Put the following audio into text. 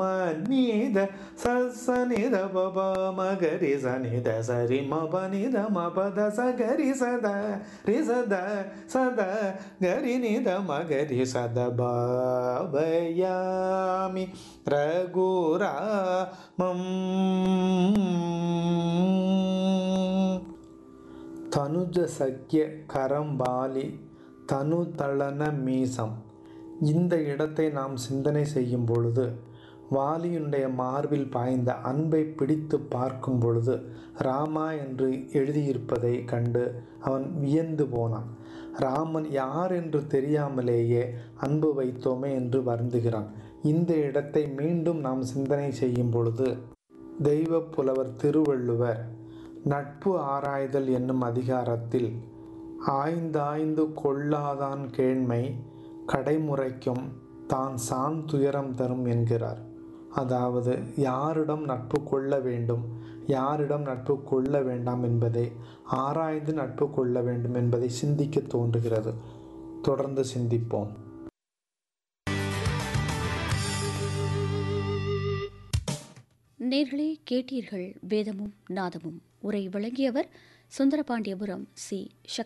நீத சனித பப மகரி சனித சரி மப நித மபத சகரி சத ரி சத சத கரி நித மகரி சத பாபயாமி ரகுராமம் தனுஜ சக்கிய கரம்பாலி தனு தளன மீசம் இந்த இடத்தை நாம் சிந்தனை செய்யும் பொழுது வாலியினுடைய மார்பில் பாய்ந்த அன்பை பிடித்து பார்க்கும் பொழுது ராமா என்று எழுதியிருப்பதை கண்டு அவன் வியந்து போனான் ராமன் யார் என்று தெரியாமலேயே அன்பு வைத்தோமே என்று வருந்துகிறான் இந்த இடத்தை மீண்டும் நாம் சிந்தனை செய்யும் பொழுது தெய்வ புலவர் திருவள்ளுவர் நட்பு ஆராய்தல் என்னும் அதிகாரத்தில் ஆய்ந்தாய்ந்து கொள்ளாதான் கேண்மை கடைமுறைக்கும் தான் சான் துயரம் தரும் என்கிறார் அதாவது யாரிடம் நட்பு கொள்ள வேண்டும் யாரிடம் நட்பு கொள்ள வேண்டாம் என்பதை ஆராய்ந்து நட்பு கொள்ள வேண்டும் என்பதை சிந்திக்க தோன்றுகிறது தொடர்ந்து சிந்திப்போம் நேர்களே கேட்டீர்கள் வேதமும் நாதமும் உரை வழங்கியவர் சுந்தரபாண்டியபுரம் சி சக்தி